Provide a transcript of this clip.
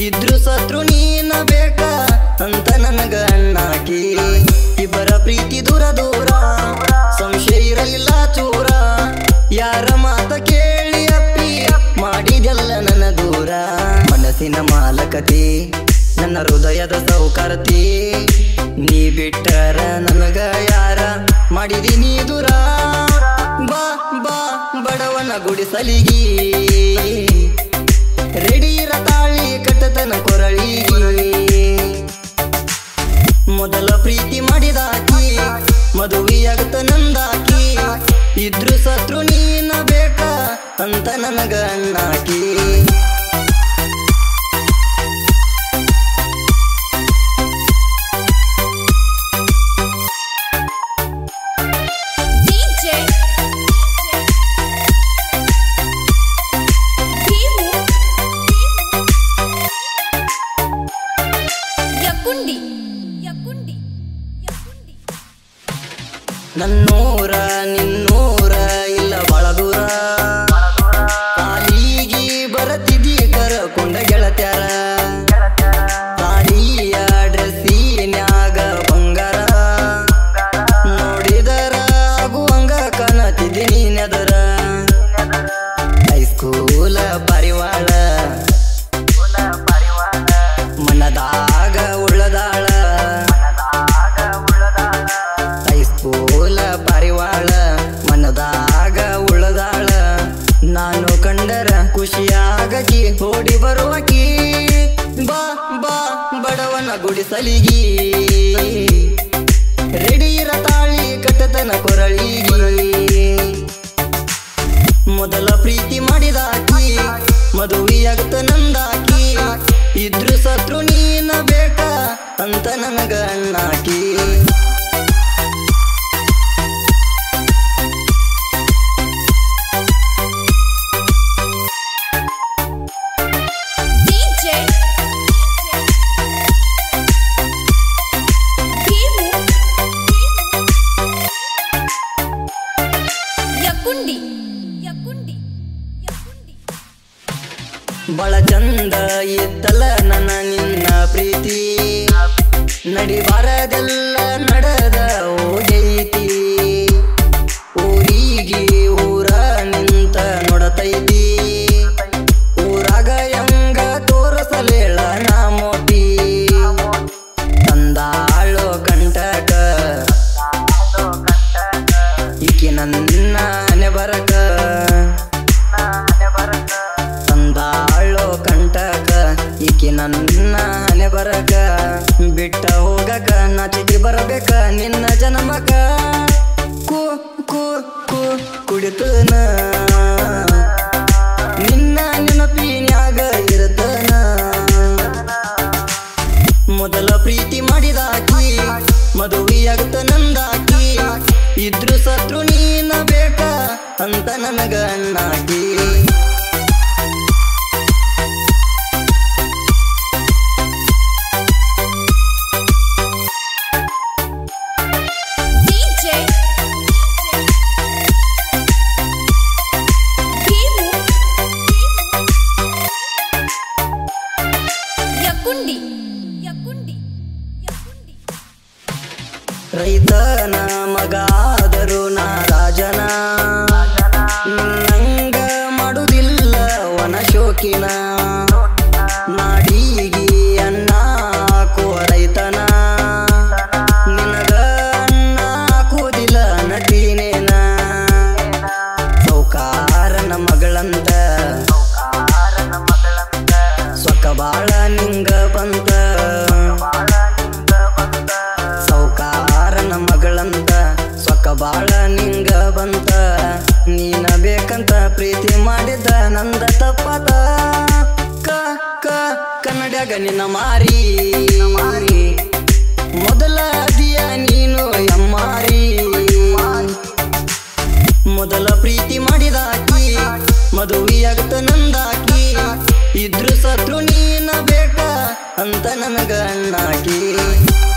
ಇದ್ರು ಸತ್ರು ನೀನ ಬೇಕ ಅಂತ ನನಗ ಅಣ್ಣಾಕಿ ಇಬ್ಬರ ಪ್ರೀತಿ ದೂರ ದೂರ ಸಂಶಯ ಇರಲಿಲ್ಲ ಚೂರ ಯಾರ ಮಾತ ಕೇಳಿ ಅಪ್ಪಿ ಮಾಡಿದೆಲ್ಲ ನನ್ನ ದೂರ ಮನಸ್ಸಿನ ಮಾಲಕತಿ ನನ್ನ ಹೃದಯದ ಸೌಕರತಿ ನೀ ಬಿಟ್ಟರ ನನಗ ಯಾರ ಮಾಡಿದೀನಿ ದೂರ ಬಾ ಬಾ ಬಡವನ ಗುಡಿಸಲಿಗಿ ರೆಡಿ ಇರ ತಾಳಿ ಕಟ್ಟತನ ಕೊರಳಿಗಿ ಮೊದಲ ಪ್ರೀತಿ ಮಾಡಿದಾಕಿ ಮದುವೆಯಾಗತ ನಂದಾಕಿ ಇದ್ರು ಸತ್ರು ನೀನ ಬೇಕ ಅಂತ ನನಗ ಅಣ್ಣಾಕಿ DJ ಭೀಮು ಯಕುಂಡಿ ಯಕುಂಡಿ ಯಕುಂಡಿ ನನ್ನೂರ ನಿನ್ನೂರ ಇಲ್ಲ ಬಾಳ ದೂರ ಕಾಲಿಗಿ ಬರತಿದಿ ಕರಕೊಂಡ ಗೆಳತ್ಯಾರ ತಾಳಿಯ ಡ್ರೆಸ್ಸಿನ್ಯಾಗ ಬಂಗಾರ ನೋಡಿದರ ಆಗುವಂಗ ಕಾಣತಿದ್ದಿ ನೀನೆದರ ಹೈಸ್ಕೂಲ ಪರಿವಾಳ ಮನದಾಗ ಉಳ್ಳದಾಳ ಹೈಸ್ಕೂಲ ಪರಿವಾಳ ಮನದಾಗ ಉಳ್ಳದಾಳ ನಾನು ಕಂಡರ ಖುಷಿಯಾಗಕಿ ಓಡಿ ಬರುವಕಿ ಬಾ ಬಾ ಬಡವನ ಗುಡಿಸಲಿಗಿ ರೆಡಿ ಇರ ತಾಳಿ ಕಟ್ಟತನ ಕೊರಳಿಗಿ ಮೊದಲ ಪ್ರೀತಿ ಮಾಡಿದಾಕಿ ಮದುವೆಯಾಗತ ನಂದಾಕಿ ಇದ್ರು ಸತ್ರು ನೀನ ಬೇಕ ಅಂತ ನನಗ ಅಣ್ಣಾಕಿ DJ ಭೀಮು ಯಕುಂಡಿ ಯಕುಂಡಿ ಯಕುಂಡಿ ಬಳ ಚಂದ ಇದ್ದಲ್ಲ ನನ್ನ ನಿನ್ನ ಪ್ರೀತಿ ನಡಿಬಾರದೆಲ್ಲ ನಡೆದ ಹೋಗೈತಿ ಊರಿಗೆ ಊರ ನಿಂತ ನೋಡತೈತಿ ಊರಾಗ ಹೆಂಗ ತೋರಸಲೇಳ ನಾ ಮೋಟಿ ತಂದಾಳೋ ಕಂಟಕ ಈಕಿ ನನ್ನ ಹಣೆ ಬರಕ ತಂದಾಳೋ ಕಂಟಕ ಈಕಿ ನನ್ನ ಹಣೆ ಬರಕ ಬಿಟ್ಟ ಹೋಗಕ ನಾಚಿಕೆ ಬರಬೇಕ ನಿನ್ನ ಜನ್ಮಕ ಕು ಕು ಕು ಕುಡಿತನ ನಿನ್ನ ನೆನಪಿನ್ಯಾಗ ಇರತನ ಮೊದಲ ಪ್ರೀತಿ ಮಾಡಿದಾಕಿ ಮದುವೆಯಾಗತ ನಂದಾಕಿ ಇದ್ರು ಸತ್ರು ನೀನ ಬೇಕ ಅಂತ ನನಗ ಅಣ್ಣಾಕಿ DJ ಭೀಮು ಯಕುಂಡಿ ಯಕುಂಡಿ ಯಕುಂಡಿ ರೈತನ ಮಗ ಆದರೂ ನಾ ರಾಜನ ನಂಗ ಮಾಡುದಿಲ್ಲ ವನ ಶೋಕಿನ ನಾಡಿಗಿ ಅನ್ನ ಹಾಕುವ ರೈತನ ನಿನಗ ಅನ್ನ ಹಾಕುವುದಿಲ್ಲ ನಟೀನೇನ ಸೌಕಾರನ ಮಗಳಂತ ಸೊಕ್ಕ ಬಾಳ ನಿಂಗ ಬಂತ ಸೌಕಾರನ ಮಗಳಂತ ಸೊಕ್ಕ ಬಾಳ ನಿಂಗ ಬಂತ ನೀನ ಬೇಕಂತ ಪ್ರೀತಿ ಮಾಡಿದ್ದ ನಂದ ತಪ್ಪತ ಕ ಕ ಕನ್ನಡಗ ನಿನ್ನ ಮಾರಿ ಮೊದಲ ಅದಿಯ ನೀನು ಎಮ್ಮಾರಿ ಮೊದಲ ಪ್ರೀತಿ ಮಾಡಿದಾಕಿ ಮದುವೆಯಾಗತ ನಂದಾಕಿ ಇದ್ರು ಸತ್ರು ನೀನ ಬೇಕ ಅಂತ ನನಗ ಅಣ್ಣಾಕಿ